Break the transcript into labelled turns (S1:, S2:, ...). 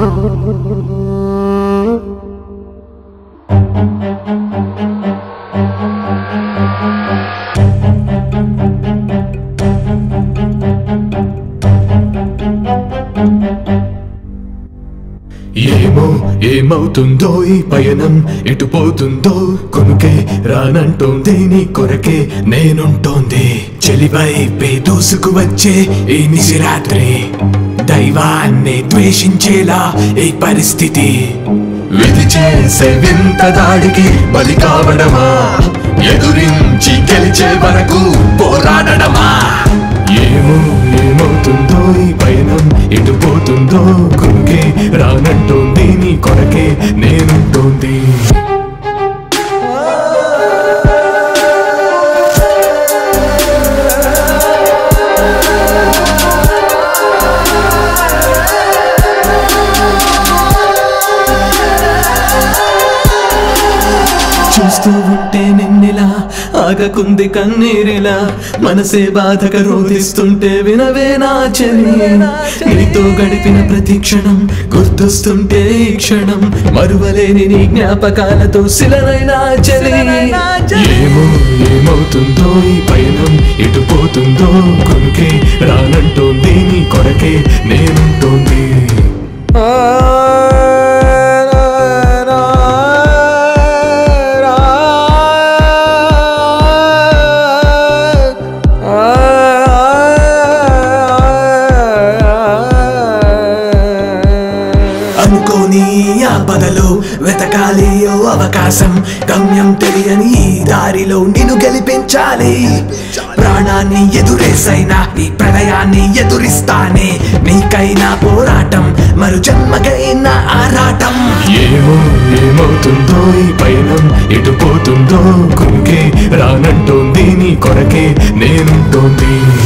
S1: ఏమో ఏమవుతుందో ఈ పయనం ఎటు పోతుందో కొనుకే రానంటోంది నీ కొరకే నేనుంటోంది చెలివైపే దూసుకు వచ్చే ఈ నిశిరాత్రి దైవాన్ని ద్వేషించేలా ఈ పరిస్థితి విధి చేసే వింత దాడికి బలి కావడమా ఎదురించి గెలిచే వరకు పోరాడడమా ఏమో ఏమవుతుందో ఈ పయనం ఎటు పోతుందో కొనుకే రానంటోంది నీ కొరకే నేనుంటోంది
S2: చూస్తూ ఉంటే నిన్నెలా ఆగకుంది కన్నీరిలా మనసే బాధగా రోధిస్తుంటే వినవే నా చెలి నీతో గడిపిన ప్రతి క్షణం గుర్తొస్తుంటే ఈ క్షణం మరువలేని నీ జ్ఞాపకాలతో శిలనైనా చెలి
S1: ఏమో ఏమవుతుందో ఈ పయనం ఎటు పోతుందో కొనుకే రానంటోంది నీ కొరకే నేనుంటోంది
S2: అనుకోని ఆపదలో వెతకాలి ఓ అవకాశం గమ్యం తెలియని ఈ దారిలో నిన్ను గెలిపించాలి ప్రాణాన్ని ఎదురేసైనా ఈ ప్రళయాన్ని ఎదురిస్తానే నీకైనా పోరాటం మరు జన్మకైన ఆరాటం
S1: ఏమో ఏమవుతుందో ఈ పయనం ఎటు పోతుందో కొనుకే రానంటోంది నీ కొరకే నేనుంటోంది